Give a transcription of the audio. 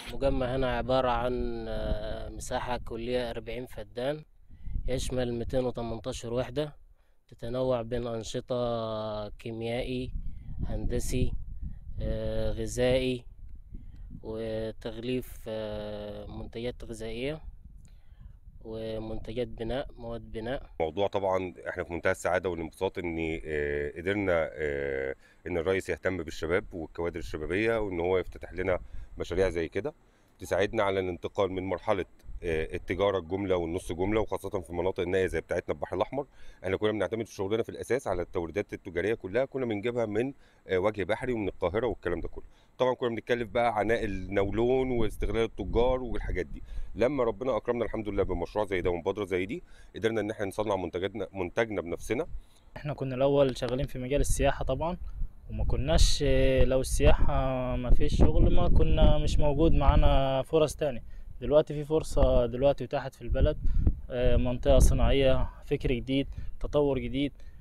المجمع هنا عبارة عن آه، مساحة كلية أربعين فدان يشمل ميتين وتمنتاشر وحدة تتنوع بين أنشطة كيميائي هندسي آه، غذائي وتغليف آه، منتجات غذائية ومنتجات بناء مواد بناء موضوع طبعا احنا في منتهى السعاده والانبساط ان آه، قدرنا آه، ان الرئيس يهتم بالشباب والكوادر الشبابيه وان هو يفتتح لنا مشاريع زي كده تساعدنا على الانتقال من مرحله آه، التجاره الجمله والنص جمله وخاصه في المناطق النائيه زي بتاعتنا البحر الاحمر احنا كنا بنعتمد في شغلنا في الاساس على التوريدات التجاريه كلها كنا بنجيبها من آه، وجه بحري ومن القاهره والكلام ده كله طبعا كنا بنتكلف بقى عناء النولون واستغلال التجار والحاجات دي لما ربنا اكرمنا الحمد لله بمشروع زي ده ومبادره زي دي قدرنا ان احنا نصنع منتجاتنا منتجنا بنفسنا احنا كنا الاول شغالين في مجال السياحة طبعا وما كناش لو السياحة ما فيش شغل ما كنا مش موجود معانا فرص تاني دلوقتي في فرصة دلوقتي اتاحت في البلد آه، منطقة صناعية فكر جديد تطور جديد